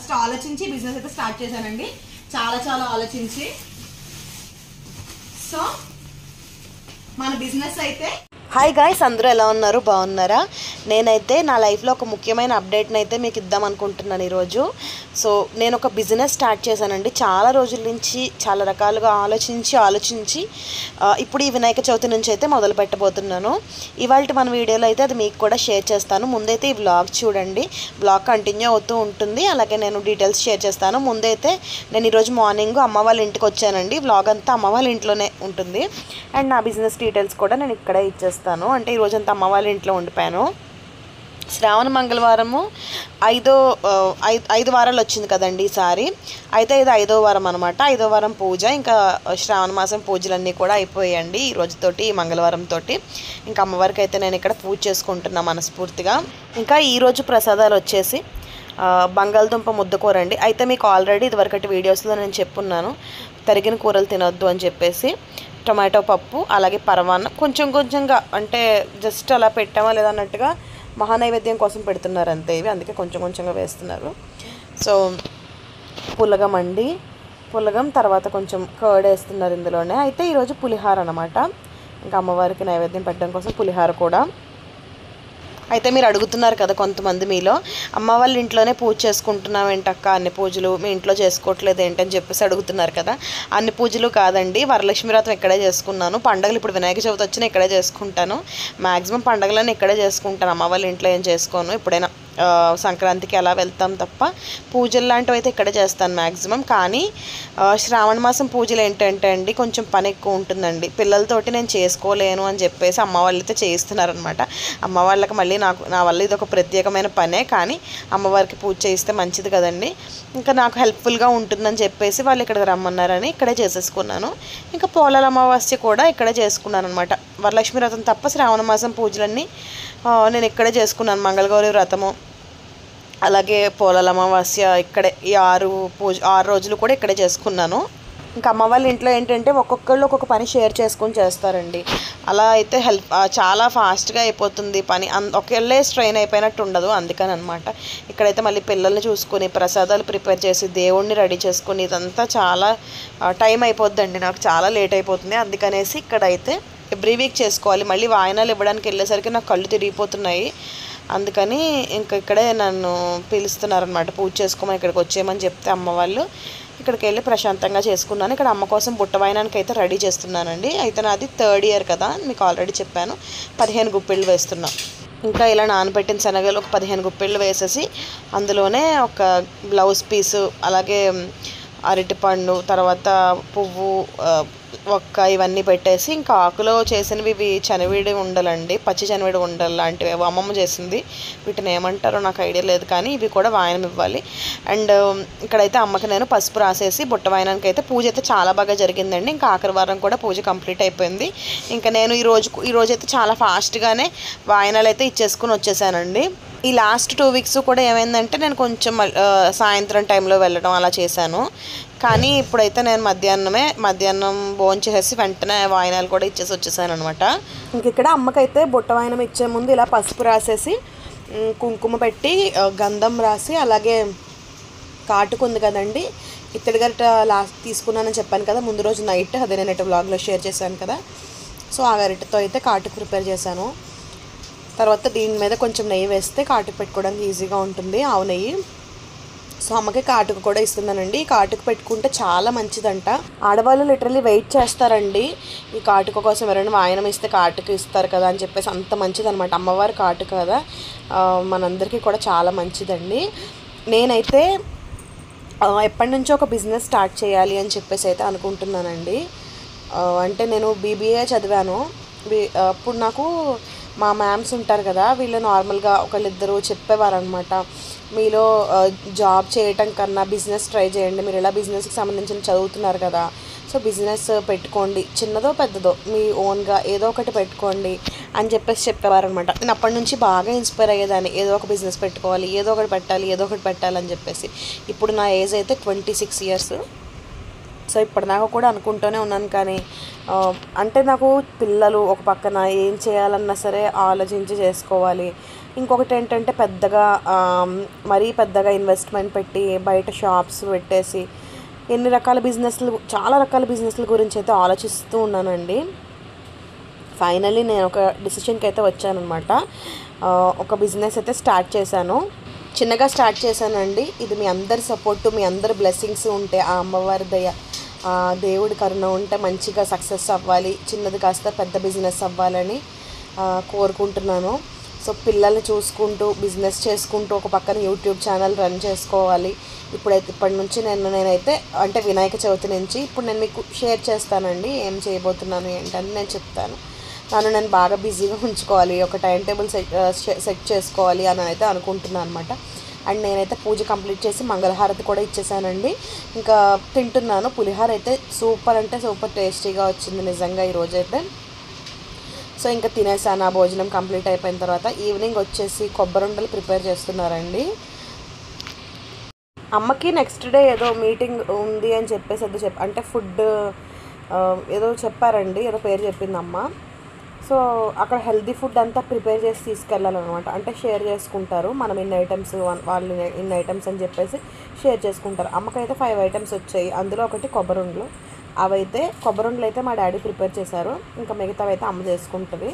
first ఆలోచించి business అయితే start చేశానండి చాలా చాలా ఆలోచించి సో మన బిజినెస్ అయితే హాయ్ గాయ్స్ అందరూ ఎలా ఉన్నారు బాగున్నారా నేనైతే నా లైఫ్లో ఒక ముఖ్యమైన అప్డేట్ని అయితే మీకు ఇద్దాం అనుకుంటున్నాను ఈరోజు సో నేను ఒక బిజినెస్ స్టార్ట్ చేశానండి చాలా రోజుల నుంచి చాలా రకాలుగా ఆలోచించి ఆలోచించి ఆ, ఇప్పుడు ఈ వినాయక చవితి నుంచి అయితే మొదలు పెట్టబోతున్నాను ఇవాళ మన వీడియోలో అయితే అది మీకు కూడా షేర్ చేస్తాను ముందైతే ఈ బ్లాగ్ చూడండి బ్లాగ్ కంటిన్యూ అవుతూ ఉంటుంది అలాగే నేను డీటెయిల్స్ షేర్ చేస్తాను ముందైతే నేను ఈరోజు మార్నింగ్ అమ్మ వాళ్ళ ఇంటికి వచ్చానండి బ్లాగ్ అంతా అమ్మ వాళ్ళ ఇంట్లోనే ఉంటుంది అండ్ నా బిజినెస్ డీటెయిల్స్ కూడా నేను ఇక్కడే ఇచ్చేస్తాను అంటే ఈ రోజంతా అమ్మ వాళ్ళ ఇంట్లో ఉండిపోయాను శ్రావణ మంగళవారము ఐదో ఆ, ఐ- ఐదు వారాలు వచ్చింది కదండి ఈసారి అయితే ఇది ఐదో వారం అనమాట ఐదో వారం పూజ ఇంకా శ్రావణ మాసం పూజలన్నీ కూడా అయిపోయాయండి ఈ రోజుతోటి ఈ మంగళవారం తోటి ఇంకా అమ్మవారికి అయితే నేను ఇక్కడ పూజ చేసుకుంటున్నా మనస్ఫూర్తిగా ఇంకా ఈరోజు ప్రసాదాలు వచ్చేసి ఆ, బంగాళదుంప ముద్దకూర అండి అయితే మీకు ఆల్రెడీ ఇదివరకటి వీడియోస్లో నేను చెప్పున్నాను తరిగిన కూరలు తినొద్దు అని చెప్పేసి టొమాటో పప్పు అలాగే పరమాన్నం కొంచెం కొంచెంగా అంటే జస్ట్ అలా పెట్టామా లేదా అన్నట్టుగా మహానైవేద్యం కోసం పెడుతున్నారు అంతే ఇవి అందుకే కొంచెం కొంచెంగా వేస్తున్నారు సో పులగం అండి పులగం తర్వాత కొంచెం కర్డ్ వేస్తున్నారు ఇందులోనే అయితే ఈరోజు పులిహార అనమాట ఇంకా అమ్మవారికి నైవేద్యం పెట్టడం కోసం పులిహార కూడా అయితే మీరు అడుగుతున్నారు కదా కొంతమంది మీలో అమ్మ వాళ్ళ ఇంట్లోనే పూజ చేసుకుంటున్నాం ఏంటక్క అన్ని పూజలు మీ ఇంట్లో చేసుకోవట్లేదు ఏంటని చెప్పేసి అడుగుతున్నారు కదా అన్ని పూజలు కాదండి వరలక్ష్మి వ్రతం ఇక్కడే చేసుకున్నాను పండగలు ఇప్పుడు వినాయక చవితి వచ్చినా ఇక్కడే చేసుకుంటాను మ్యాక్సిమం పండగలను ఇక్కడే చేసుకుంటాను అమ్మ వాళ్ళ ఇంట్లో ఏం చేసుకోను ఎప్పుడైనా ఆ, సంక్రాంతికి అలా వెళ్తాం తప్ప పూజలు లాంటివి అయితే ఇక్కడే చేస్తాను మ్యాక్సిమం కానీ ఆ, శ్రావణ మాసం పూజలు ఏంటంటే అండి కొంచెం పని ఎక్కువ ఉంటుందండి పిల్లలతోటి నేను చేసుకోలేను అని చెప్పేసి అమ్మ వాళ్ళు అయితే చేయిస్తున్నారనమాట అమ్మ వాళ్ళకి మళ్ళీ నాకు నా వల్ల ఇది ఒక ప్రత్యేకమైన పనే కానీ అమ్మవారికి పూజ చేయిస్తే మంచిది కదండి ఇంకా నాకు హెల్ప్ఫుల్గా ఉంటుందని చెప్పేసి వాళ్ళు ఇక్కడికి రమ్మన్నారని ఇక్కడే చేసేసుకున్నాను ఇంకా పోలాల అమావాస్య కూడా ఇక్కడే చేసుకున్నాను అనమాట వరలక్ష్మి వ్రతం తప్ప శ్రావణ మాసం పూజలన్నీ ఆ, నేను ఇక్కడే చేసుకున్నాను మంగళగౌరి వ్రతము అలాగే పోలాల అమావాస్య ఇక్కడే ఈ ఆరు పూజ ఆరు రోజులు కూడా ఇక్కడే చేసుకున్నాను ఇంకా అమ్మ వాళ్ళ ఇంట్లో ఏంటంటే ఒక్కొక్కళ్ళు ఒక్కొక్క పని షేర్ చేసుకొని చేస్తారండి అలా అయితే హెల్ప్ ఆ, చాలా ఫాస్ట్గా అయిపోతుంది పని అన్ ఒకేళ్ళే స్ట్రెయిన్ అయిపోయినట్టు ఉండదు అందుకని అనమాట ఇక్కడైతే మళ్ళీ పిల్లల్ని చూసుకొని ప్రసాదాలు ప్రిపేర్ చేసి దేవుణ్ణి రెడీ చేసుకొని ఇదంతా చాలా టైం అయిపోద్దండి నాకు చాలా లేట్ అయిపోతుంది అందుకనేసి ఇక్కడైతే ఎవ్రీ వీక్ చేసుకోవాలి మళ్ళీ వాయినాలు ఇవ్వడానికి వెళ్ళేసరికి నాకు కళ్ళు తిరిగిపోతున్నాయి అందుకని ఇంక ఇక్కడే నన్ను పిలుస్తున్నారనమాట పూజ చేసుకోమని ఇక్కడికి వచ్చేయమని చెప్తే అమ్మ వాళ్ళు ఇక్కడికి వెళ్ళి ప్రశాంతంగా చేసుకున్నాను ఇక్కడ అమ్మ కోసం బుట్ట వాయినానికి అయితే రెడీ చేస్తున్నానండి అయితే నాది థర్డ్ ఇయర్ కదా మీకు ఆల్రెడీ చెప్పాను పదిహేను గుప్పిళ్ళు వేస్తున్నా ఇంకా ఇలా నానబెట్టిన శనగలు ఒక పదిహేను గుప్పిళ్ళు వేసేసి అందులోనే ఒక బ్లౌజ్ పీసు అలాగే అరటిపండు తర్వాత పువ్వు ఆ, ఒక్క ఇవన్నీ పెట్టేసి ఇంకా ఆకులో చేసినవి ఇవి చనివిడి ఉండలండి పచ్చి చనివిడి ఉండలు లాంటివి ఏవో అమ్మమ్మ చేసింది వీటిని ఏమంటారో నాకు ఐడియా లేదు కానీ ఇవి కూడా వాయనం ఇవ్వాలి అండ్ ఇక్కడైతే అమ్మకి నేను పసుపు రాసేసి బుట్ట వాయనానికి అయితే పూజ అయితే చాలా బాగా జరిగిందండి ఇంకా ఆఖరి వారం కూడా పూజ కంప్లీట్ అయిపోయింది ఇంకా నేను ఈ రోజు ఈ రోజు అయితే చాలా ఫాస్ట్గానే వాయనాలు అయితే ఇచ్చేసుకుని వచ్చేసానండి ఈ లాస్ట్ టూ వీక్స్ కూడా ఏమైందంటే నేను కొంచెం ఆ, సాయంత్రం టైంలో వెళ్ళడం అలా చేశాను కానీ ఇప్పుడైతే నేను మధ్యాహ్నమే మధ్యాహ్నం భోజనం చేసేసి వెంటనే వాయినాలు కూడా ఇచ్చేసి వచ్చేసాను అనమాట ఇంక ఇక్కడ అమ్మకైతే బుట్ట వాయినం ఇచ్చే ముందు ఇలా పసుపు రాసేసి ఉమ్, కుంకుమ పెట్టి ఆ, గంధం రాసి అలాగే కాటుకు ఉంది కదండి ఇత్తడి గరిట లాస్ట్ తీసుకున్నానని చెప్పాను కదా ముందు రోజు నైట్ అదే నేను ఇటు బ్లాగ్లో షేర్ చేశాను కదా సో ఆ గరిటతో అయితే కాటుకు ప్రిపేర్ చేశాను తర్వాత దీని మీద కొంచెం నెయ్యి వేస్తే కాటుకు పెట్టుకోవడానికి ఈజీగా ఉంటుంది ఆవు నెయ్యి సో అమ్మకి కాటుకు కూడా ఇస్తున్నానండి ఈ కాటుకు పెట్టుకుంటే చాలా మంచిదంట ఆడవాళ్ళు లిటరల్లీ వెయిట్ చేస్తారండి ఈ కాటుక కోసం ఎవరైనా వాయనం ఇస్తే కాటుకు ఇస్తారు కదా అని చెప్పేసి అంత మంచిది అనమాట అమ్మవారి కాటుక కదా ఆ, మనందరికీ కూడా చాలా మంచిదండి నేనైతే ఆ, ఎప్పటి నుంచో ఒక బిజినెస్ స్టార్ట్ చేయాలి అని చెప్పేసి అయితే అనుకుంటున్నానండి ఆ, అంటే నేను బీబీఏ చదివాను బి- ఆ, అప్పుడు నాకు మా మ్యామ్స్ ఉంటారు కదా వీళ్ళు నార్మల్గా ఒకళ్ళిద్దరు చెప్పేవారు అనమాట మీలో ఆ, జాబ్ చేయటం కన్నా బిజినెస్ ట్రై చేయండి మీరు ఎలా బిజినెస్కి సంబంధించిన చదువుతున్నారు కదా సో బిజినెస్ పెట్టుకోండి చిన్నదో పెద్దదో మీ ఓన్గా ఏదో ఒకటి పెట్టుకోండి అని చెప్పేసి చెప్పేవారు అనమాట నేను అప్పటి నుంచి బాగా ఇన్స్పైర్ అయ్యేదాన్ని ఏదో ఒక బిజినెస్ పెట్టుకోవాలి ఏదో ఒకటి పెట్టాలి ఏదో ఒకటి పెట్టాలని చెప్పేసి ఇప్పుడు నా ఏజ్ అయితే ట్వంటీ సిక్స్ ఇయర్స్ సో ఇప్పటిదాకా కూడా అనుకుంటూనే ఉన్నాను కానీ ఆ, అంటే నాకు పిల్లలు ఒక పక్కన ఏం చేయాలన్నా సరే ఆలోచించి చేసుకోవాలి ఇంకొకటి ఏంటంటే పెద్దగా ఆమ్, మరీ పెద్దగా ఇన్వెస్ట్మెంట్ పెట్టి బయట షాప్స్ పెట్టేసి ఎన్ని రకాల బిజినెస్లు చాలా రకాల బిజినెస్ల గురించి అయితే ఆలోచిస్తూ ఉన్నానండి ఫైనల్లీ నేను ఒక డిసిషన్కి అయితే వచ్చానమాట ఒక బిజినెస్ అయితే స్టార్ట్ చేశాను చిన్నగా స్టార్ట్ చేశానండి ఇది మీ అందరి సపోర్ట్ మీ అందరి బ్లెస్సింగ్స్ ఉంటే ఆ అమ్మవారి దయ ఆ దేవుడి కరుణ ఉంటే మంచిగా సక్సెస్ అవ్వాలి చిన్నది కాస్త పెద్ద బిజినెస్ అవ్వాలని ఆ, కోరుకుంటున్నాను సో పిల్లల్ని చూసుకుంటూ బిజినెస్ చేసుకుంటూ ఒక పక్కన యూట్యూబ్ ఛానల్ రన్ చేసుకోవాలి ఇప్పుడైతే ఇప్పటి నుంచి నేను నేనైతే అంటే వినాయక చవితి నుంచి ఇప్పుడు నేను మీకు షేర్ చేస్తానండి ఏం చేయబోతున్నాను ఏంటని నేను చెప్తాను నన్ను నేను బాగా బిజీగా ఉంచుకోవాలి ఒక టైం టేబుల్ సెట్ సెట్ చేసుకోవాలి అని అయితే అనుకుంటున్నాను అనమాట అండ్ నేనైతే పూజ కంప్లీట్ చేసి మంగళహారతి కూడా ఇచ్చేసానండి ఇంకా తింటున్నాను పులిహార అయితే సూపర్ అంటే సూపర్ టేస్టీగా వచ్చింది నిజంగా ఈరోజు అయితే సో ఇంకా తినేసాను ఆ భోజనం కంప్లీట్ అయిపోయిన తర్వాత ఈవినింగ్ వచ్చేసి కొబ్బరుండలు ప్రిపేర్ చేస్తున్నారండి అమ్మకి నెక్స్ట్ డే ఏదో మీటింగ్ ఉంది అని చెప్పేసి ఏదో చెప్ అంటే ఫుడ్ ఏదో చెప్పారండి ఏదో పేరు చెప్పింది అమ్మ సో అక్కడ హెల్దీ ఫుడ్ అంతా ప్రిపేర్ చేసి తీసుకెళ్ళాలన్నమాట అంటే షేర్ చేసుకుంటారు మనం ఇన్ని ఐటమ్స్ వాళ్ళు ఇన్ని ఐటమ్స్ అని చెప్పేసి షేర్ చేసుకుంటారు అమ్మకైతే ఫైవ్ ఐటమ్స్ వచ్చాయి అందులో ఒకటి కొబ్బరుండలు అవైతే కొబ్బరుండలు అయితే మా డాడీ ప్రిపేర్ చేశారు ఇంకా మిగతావి అయితే అమ్మ చేసుకుంటుంది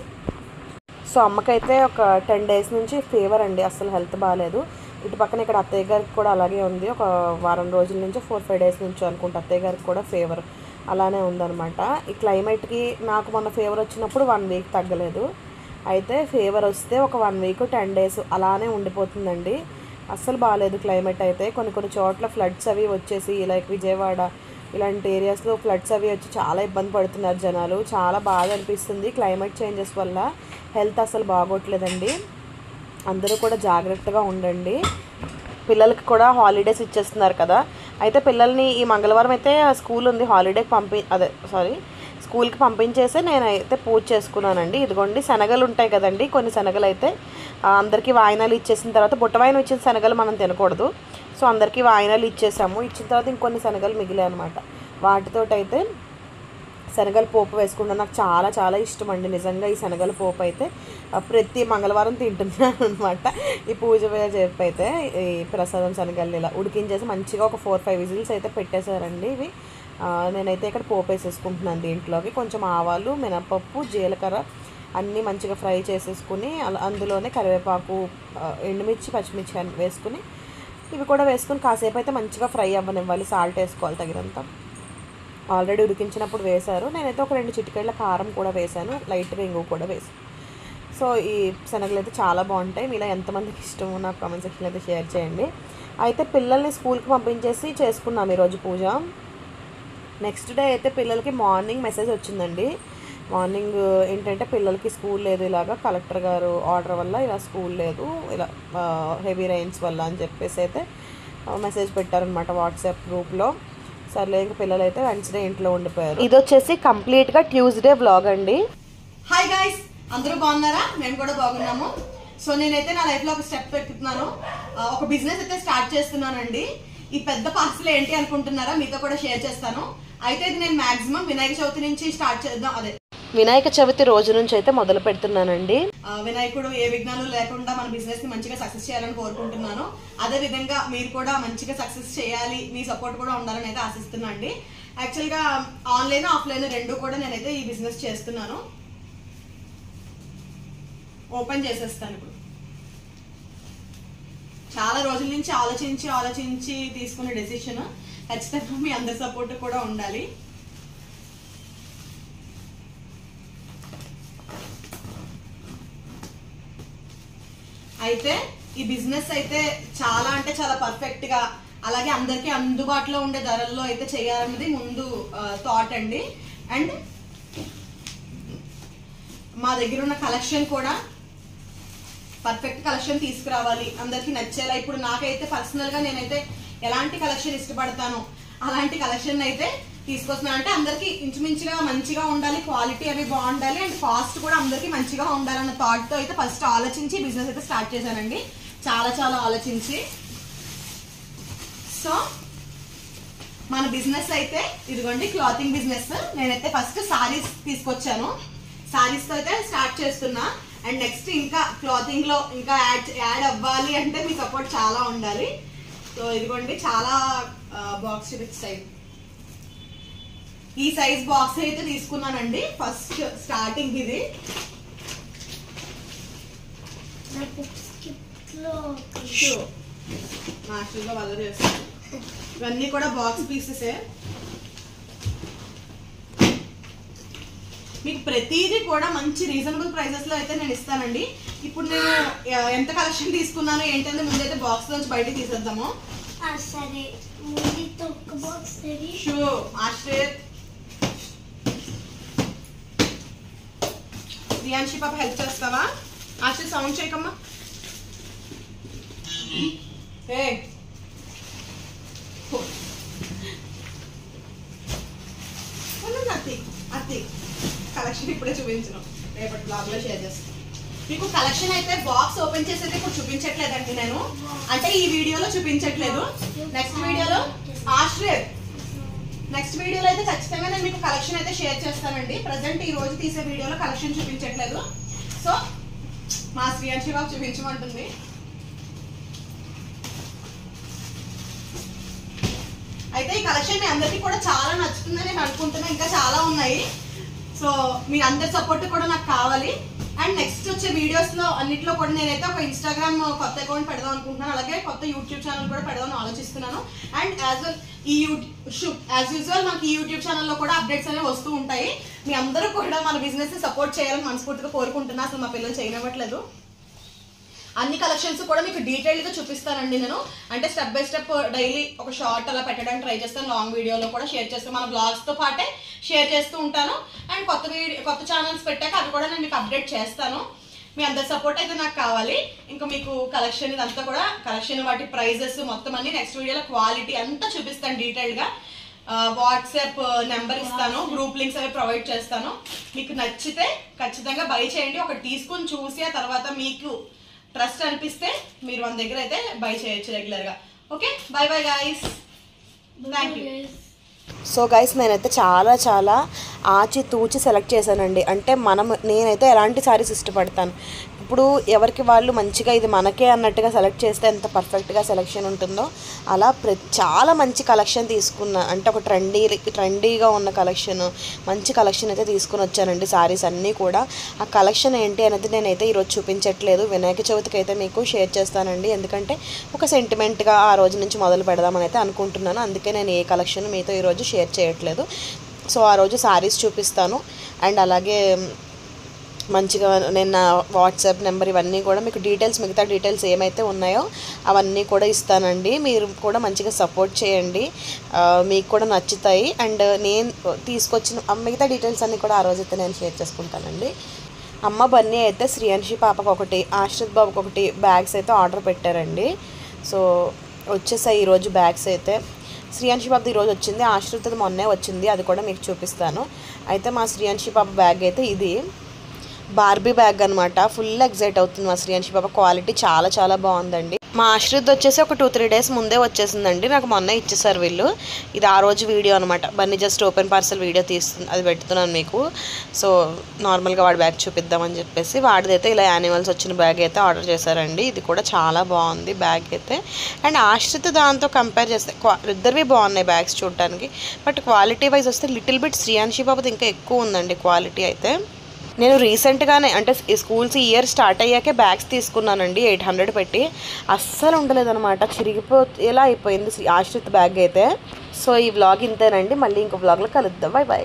సో అమ్మకైతే ఒక టెన్ డేస్ నుంచి ఫీవర్ అండి అసలు హెల్త్ బాగాలేదు ఇటు పక్కన ఇక్కడ అత్తయ్య గారికి కూడా అలాగే ఉంది ఒక వారం రోజుల నుంచి ఫోర్ ఫైవ్ డేస్ నుంచి అనుకుంటా అత్తయ్య గారికి కూడా ఫీవర్ అలానే ఉందన్నమాట ఈ క్లైమేట్కి నాకు మొన్న ఫీవర్ వచ్చినప్పుడు వన్ వీక్ తగ్గలేదు అయితే ఫీవర్ వస్తే ఒక వన్ వీక్ టెన్ డేస్ అలానే ఉండిపోతుందండి అస్సలు బాగాలేదు క్లైమేట్ అయితే కొన్ని కొన్ని చోట్ల ఫ్లడ్స్ అవి వచ్చేసి లైక్ విజయవాడ ఇలాంటి ఏరియాస్లో ఫ్లడ్స్ అవి వచ్చి చాలా ఇబ్బంది పడుతున్నారు జనాలు చాలా బాధ అనిపిస్తుంది క్లైమేట్ చేంజెస్ వల్ల హెల్త్ అసలు బాగోట్లేదండి అందరూ కూడా జాగ్రత్తగా ఉండండి పిల్లలకి కూడా హాలిడేస్ ఇచ్చేస్తున్నారు కదా అయితే పిల్లల్ని ఈ మంగళవారం అయితే స్కూల్ ఉంది హాలిడేకి పంపి అదే సారీ స్కూల్కి పంపించేసి నేనైతే పూజ చేసుకున్నానండి ఇదిగోండి శనగలు ఉంటాయి కదండి కొన్ని శనగలు అయితే ఆ, అందరికీ వాయినాలు ఇచ్చేసిన తర్వాత బుట్ట వాయిన ఇచ్చిన శనగలు మనం తినకూడదు సో అందరికీ వాయినాలు ఇచ్చేసాము ఇచ్చిన తర్వాత ఇంకొన్ని శనగలు మిగిలాయి అనమాట వాటితోటైతే శనగల పోపు వేసుకుంటాను నాకు చాలా చాలా ఇష్టం అండి నిజంగా ఈ శనగల పోపు అయితే ఆ, ప్రతి మంగళవారం తింటున్నాను అనమాట ఈ పూజ చెప్పి అయితే ఈ ప్రసాదం శనగలు ఇలా ఉడికించేసి మంచిగా ఒక ఫోర్ ఫైవ్ విజిల్స్ అయితే పెట్టేశారండి ఇవి ఆ, నేనైతే ఇక్కడ పోపు వేసేసుకుంటున్నాను దీంట్లోకి కొంచెం ఆవాలు మినపప్పు జీలకర్ర అన్నీ మంచిగా ఫ్రై చేసేసుకుని అలా అందులోనే కరివేపాకు ఆ, ఎండుమిర్చి పచ్చిమిర్చి అన్ని వేసుకుని ఇవి కూడా వేసుకుని కాసేపు అయితే మంచిగా ఫ్రై అవ్వనివ్వాలి సాల్ట్ వేసుకోవాలి తగినంత ఆల్రెడీ ఉడికించినప్పుడు వేశారు నేనైతే ఒక రెండు చిటికెళ్ళ కారం కూడా వేశాను లైట్గా ఇంగువ కూడా వేసాను సో ఈ శనగలు అయితే చాలా బాగుంటాయి మీలో ఎంతమందికి ఇష్టమో నాకు కామెంట్ సెక్షన్లో అయితే షేర్ చేయండి అయితే పిల్లల్ని స్కూల్కి పంపించేసి చేసుకున్నాం ఈరోజు పూజ నెక్స్ట్ డే అయితే పిల్లలకి మార్నింగ్ మెసేజ్ వచ్చిందండి మార్నింగ్ ఏంటంటే పిల్లలకి స్కూల్ లేదు ఇలాగా కలెక్టర్ గారు ఆర్డర్ వల్ల ఇలా స్కూల్ లేదు ఇలా హెవీ రైన్స్ వల్ల అని చెప్పేసి అయితే మెసేజ్ పెట్టారనమాట వాట్సాప్ గ్రూప్లో సర్లే ఇంకా పిల్లలు అయితే వెన్స్డే ఇంట్లో ఉండిపోయారు ఇది వచ్చేసి కంప్లీట్గా ట్యూస్డే వ్లాగ్ అండి హాయ్ గాయ్స్ అందరూ బాగున్నారా మేము కూడా బాగున్నాము సో నేనైతే నా లైఫ్ లో ఒక స్టెప్ పెట్టుతున్నాను ఆ, ఒక బిజినెస్ అయితే స్టార్ట్ చేస్తున్నానండి ఈ పెద్ద పార్సల్ ఏంటి అనుకుంటున్నారా మీతో కూడా షేర్ చేస్తాను అయితే ఇది నేను మాక్సిమం వినాయక చవితి నుంచి స్టార్ట్ చేద్దాం అదే వినాయక చవితి రోజు నుంచి అయితే మొదలు పెడుతున్నానండి ఆ, వినాయకుడు ఏ విఘ్నాలు లేకుండా మన బిజినెస్ ని మంచిగా సక్సెస్ చేయాలని కోరుకుంటున్నాను అదే విధంగా మీరు కూడా మంచిగా సక్సెస్ చేయాలి మీ సపోర్ట్ కూడా ఉండాలని అయితే ఆశిస్తున్నా అండి యాక్చువల్ గా ఆన్లైన్ ఆఫ్లైన్ రెండు కూడా నేనైతే ఈ బిజినెస్ చేస్తున్నాను ఓపెన్ చేసేస్తాను ఇప్పుడు చాలా రోజుల నుంచి ఆలోచించి ఆలోచించి తీసుకున్న డెసిషన్ ఖచ్చితంగా మీ అందరి సపోర్ట్ కూడా ఉండాలి అయితే ఈ బిజినెస్ అయితే చాలా అంటే చాలా పర్ఫెక్ట్ గా అలాగే అందరికీ అందుబాటులో ఉండే ధరల్లో అయితే చేయాలన్నది ముందు థాట్ అండి అండ్ మా దగ్గర ఉన్న కలెక్షన్ కూడా పర్ఫెక్ట్ కలెక్షన్ తీసుకురావాలి అందరికి నచ్చేలా ఇప్పుడు నాకైతే పర్సనల్ గా నేనైతే ఎలాంటి కలెక్షన్ ఇష్టపడతాను అలాంటి కలెక్షన్ అయితే తీసుకొస్తున్నాను అంటే అందరికి ఇంచుమించుగా మంచిగా ఉండాలి క్వాలిటీ అవి బాగుండాలి అండ్ కాస్ట్ కూడా అందరికి మంచిగా ఉండాలన్న థాట్ తో అయితే ఫస్ట్ ఆలోచించి బిజినెస్ అయితే స్టార్ట్ చేశానండి చాలా చాలా ఆలోచించి సో మన బిజినెస్ అయితే ఇదిగోండి క్లాతింగ్ బిజినెస్ నేనైతే ఫస్ట్ సారీస్ తీసుకొచ్చాను సారీస్ తో అయితే స్టార్ట్ చేస్తున్నా అండ్ నెక్స్ట్ ఇంకా క్లాతింగ్ లో ఇంకా యాడ్ యాడ్ అవ్వాలి అంటే మీ సపోర్ట్ చాలా ఉండాలి సో ఇదిగోండి చాలా బాక్స్ చూపిస్తాయి ఈ సైజ్ బాక్స్ అయితే తీసుకున్నానండి ఫస్ట్ స్టార్టింగ్ ఇది నాకు స్కిప్లో మాస్టర్గా వల్ల చేస్తాను ఇవన్నీ కూడా బాక్స్ పీసెసే మీకు ప్రతిదీ కూడా మంచి రీజనబుల్ ప్రైసెస్ లో అయితే నేను ఇస్తానండి ఇప్పుడు నేను ఎ- ఎంత కలెక్షన్ తీసుకున్నాను ఏంటంటే ముందైతే బాక్స్ నుంచి బయటికి తీసేద్దాము సరే ముందు ఒక బాక్స్ తెరి షూ ఆశ్రయ్ రియాన్షి పాప హెల్ప్ చేస్తావా ఆశ్రయ్ సౌండ్ చేయకమ్మా ఏ అత్తి అత్తి కలెక్షన్ ఇప్పుడే చూపించను రేపటి బ్లాగ్ లో షేర్ చేస్తాను మీకు కలెక్షన్ అయితే బాక్స్ ఓపెన్ చేసి అయితే ఇప్పుడు చూపించట్లేదండి నేను అంటే ఈ వీడియోలో చూపించట్లేదు నెక్స్ట్ వీడియోలో ఆశ్రయ్ నెక్స్ట్ వీడియోలో అయితే ఖచ్చితంగా నేను మీకు కలెక్షన్ అయితే షేర్ చేస్తానండి ప్రజెంట్ ఈ రోజు తీసే వీడియోలో కలెక్షన్ చూపించట్లేదు సో మా శ్రీయాంశి బాబు చూపించమంటుంది అయితే ఈ కలెక్షన్ మీ అందరికీ కూడా చాలా నచ్చుతుందని నేను అనుకుంటున్నాను ఇంకా చాలా ఉన్నాయి సో మీ అందరి సపోర్ట్ కూడా నాకు కావాలి అండ్ నెక్స్ట్ వచ్చే వీడియోస్ లో అన్నిట్లో కూడా నేనైతే ఒక ఇన్స్టాగ్రామ్ కొత్త అకౌంట్ పెడదాం అనుకుంటున్నాను అలాగే కొత్త యూట్యూబ్ ఛానల్ కూడా పెడదాం ఆలోచిస్తున్నాను అండ్ యాజ్ వెల్ ఈ యూట్యూబ్ యాజ్ యూజువల్ మనకి ఈ యూట్యూబ్ ఛానల్లో కూడా అప్డేట్స్ అనేవి వస్తూ ఉంటాయి మీ అందరూ కూడా మన బిజినెస్ ని సపోర్ట్ చేయాలని మనస్ఫూర్తిగా కోరుకుంటున్నా అసలు మా పిల్లలు చేయనివ్వట్లేదు అన్ని కలెక్షన్స్ కూడా మీకు డీటెయిల్ గా చూపిస్తానండి నేను అంటే స్టెప్ బై స్టెప్ డైలీ ఒక షార్ట్ అలా పెట్టడానికి ట్రై చేస్తాను లాంగ్ వీడియోలో కూడా షేర్ చేస్తాను మన బ్లాగ్స్ తో పాటే షేర్ చేస్తూ ఉంటాను అండ్ కొత్త వీడియో కొత్త ఛానల్స్ పెట్టాక అవి కూడా నేను మీకు అప్డేట్ చేస్తాను మీ అందరి సపోర్ట్ అయితే నాకు కావాలి ఇంకా మీకు కలెక్షన్ ఇదంతా కూడా కలెక్షన్ వాటి ప్రైజెస్ మొత్తం అన్ని నెక్స్ట్ వీడియోలో క్వాలిటీ అంతా చూపిస్తాను డీటెయిల్ గా వాట్సాప్ నెంబర్ ఇస్తాను గ్రూప్ లింక్స్ అవి ప్రొవైడ్ చేస్తాను మీకు నచ్చితే ఖచ్చితంగా బై చేయండి ఒక తీసుకుని చూసి ఆ తర్వాత మీకు ట్రస్ట్ అనిపిస్తే మీరు మన దగ్గర అయితే బై చేయొచ్చు రెగ్యులర్ గా okay bye bye guys thank you so guys నేనైతే చాలా చాలా ఆచి తూచి సెలెక్ట్ చేశానండి అంటే మనం నేనైతే ఎలాంటి శారీస్ ఇష్టపడతాను ఇప్పుడు ఎవరికి వాళ్ళు మంచిగా ఇది మనకే అన్నట్టుగా సెలెక్ట్ చేస్తే ఎంత పర్ఫెక్ట్గా సెలెక్షన్ ఉంటుందో అలా ప్ర చాలా మంచి కలెక్షన్ తీసుకున్నా అంటే ఒక ట్రెండీ ట్రెండీగా ఉన్న కలెక్షన్ మంచి కలెక్షన్ అయితే తీసుకుని వచ్చానండి శారీస్ అన్నీ కూడా ఆ కలెక్షన్ ఏంటి అనేది నేనైతే ఈరోజు చూపించట్లేదు వినాయక చవితికి అయితే మీకు షేర్ చేస్తానండి ఎందుకంటే ఒక సెంటిమెంట్గా ఆ రోజు నుంచి మొదలు పెడదామని అయితే అనుకుంటున్నాను అందుకే నేను ఏ కలెక్షన్ మీతో ఈరోజు షేర్ చేయట్లేదు సో ఆ రోజు శారీస్ చూపిస్తాను అండ్ అలాగే మంచిగా నేను నా వాట్సాప్ నెంబర్ ఇవన్నీ కూడా మీకు డీటెయిల్స్ మిగతా డీటెయిల్స్ ఏమైతే ఉన్నాయో అవన్నీ కూడా ఇస్తానండి మీరు కూడా మంచిగా సపోర్ట్ చేయండి ఆ, మీకు కూడా నచ్చుతాయి అండ్ నేను తీసుకొచ్చిన ఆ మిగతా డీటెయిల్స్ అన్నీ కూడా ఆ రోజైతే నేను షేర్ చేసుకుంటానండి అమ్మ బన్నీ అయితే శ్రీయాంశి పాపకు ఒకటి ఆశ్రిత్ బాబుకి ఒకటి బ్యాగ్స్ అయితే ఆర్డర్ పెట్టారండి సో వచ్చేసాయి ఈరోజు బ్యాగ్స్ అయితే శ్రీయాంశి బాబుది ఈరోజు వచ్చింది ఆశ్రిత్ది మొన్నే వచ్చింది అది కూడా మీకు చూపిస్తాను అయితే మా శ్రీయాంశి పాప బ్యాగ్ అయితే ఇది బార్బీ బ్యాగ్ అనమాట ఫుల్ ఎగ్జైట్ అవుతుంది మా శ్రీయాంశి పాప క్వాలిటీ చాలా చాలా బాగుందండి మా ఆశ్రిత్ వచ్చేసి ఒక టూ త్రీ డేస్ ముందే వచ్చేసిందండి నాకు మొన్న ఇచ్చేసారు వీళ్ళు ఇది ఆ రోజు వీడియో అనమాట Bunny just open parcel video తీస్తుంది అది పెడుతున్నాను మీకు సో నార్మల్గా వాడి బ్యాగ్ చూపిద్దామని చెప్పేసి వాడిదైతే ఇలా యానిమల్స్ వచ్చిన బ్యాగ్ అయితే ఆర్డర్ చేశారండి ఇది కూడా చాలా బాగుంది బ్యాగ్ అయితే అండ్ ఆశ్రిత్ దాంతో కంపేర్ చేస్తే క్వా ఇద్దరివి బాగున్నాయి బ్యాగ్స్ చూడటానికి బట్ క్వాలిటీ వైజ్ వస్తే లిటిల్ బిట్ శ్రీయాన్షి బాబుది ఇంకా ఎక్కువ ఉందండి క్వాలిటీ అయితే నేను రీసెంట్గానే అంటే ఈ స్కూల్స్ ఇయర్ స్టార్ట్ అయ్యాకే బ్యాగ్స్ తీసుకున్నానండి ఎయిట్ హండ్రెడ్ పెట్టి అస్సలు ఉండలేదన్నమాట చిరిగిపో ఎలా అయిపోయింది శ్రీ- ఆశ్రిత్ బ్యాగ్ అయితే సో ఈ వ్లాగ్ ఇంతేనండి మళ్ళీ ఇంకో వ్లాగ్లో కలుద్దాం బాయ్ బాయ్